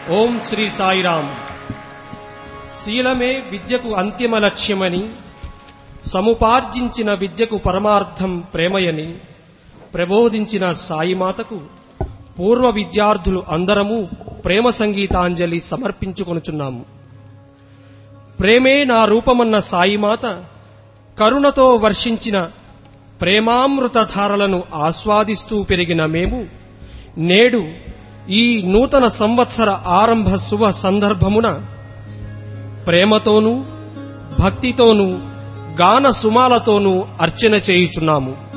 ఓం శ్రీ సాయిరాం శీలమే విద్యకు అంతిమ లక్ష్యమని సముపార్జించిన విద్యకు పరమార్థం ప్రేమయని ప్రబోధించిన సాయిమాతకు పూర్వ విద్యార్థులు అందరము ప్రేమ సంగీతాంజలి సమర్పించుకొనుచున్నాము ప్రేమే నా రూపమన్న సాయిమాత కరుణతో వర్షించిన ప్రేమామృత ధారలను ఆస్వాదిస్తూ పెరిగిన మేము నేడు ఈ నూతన సంవత్సర ఆరంభ శుభ సందర్భమున ప్రేమతోనూ భక్తితోనూ గాన సుమాలతోనూ అర్చన చేయుచున్నాము